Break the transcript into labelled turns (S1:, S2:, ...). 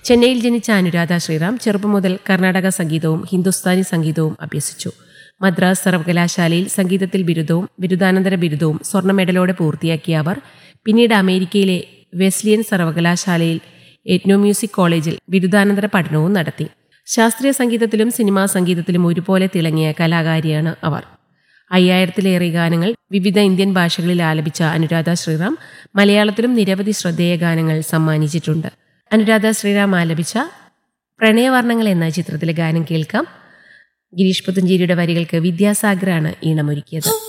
S1: ചെന്നൈയിൽ ജനിച്ച അനുരാധ ശ്രീറാം ചെറുപ്പം മുതൽ കർണാടക സംഗീതവും ഹിന്ദുസ്ഥാനി സംഗീതവും അഭ്യസിച്ചു മദ്രാസ് സർവകലാശാലയിൽ സംഗീതത്തിൽ ബിരുദവും ബിരുദാനന്തര ബിരുദവും സ്വർണ്ണ മെഡലോടെ പൂർത്തിയാക്കിയ അവർ പിന്നീട് അമേരിക്കയിലെ വെസ്ലിയൻ സർവകലാശാലയിൽ എറ്റ്നോ മ്യൂസിക് കോളേജിൽ ബിരുദാനന്തര പഠനവും നടത്തി ശാസ്ത്രീയ സംഗീതത്തിലും സിനിമാ സംഗീതത്തിലും ഒരുപോലെ തിളങ്ങിയ കലാകാരിയാണ് അവർ അയ്യായിരത്തിലേറെ ഗാനങ്ങൾ വിവിധ ഇന്ത്യൻ ഭാഷകളിൽ ആലപിച്ച അനുരാധ ശ്രീറാം മലയാളത്തിലും നിരവധി ശ്രദ്ധേയ ഗാനങ്ങൾ സമ്മാനിച്ചിട്ടുണ്ട് അനുരാധ ശ്രീറാം ആലപിച്ച പ്രണയവർണ്ണങ്ങൾ എന്ന ചിത്രത്തിലെ ഗാനം കേൾക്കാം ഗിരീഷ് പുത്തഞ്ചേരിയുടെ വരികൾക്ക് വിദ്യാസാഗറാണ് ഈണമൊരുക്കിയത്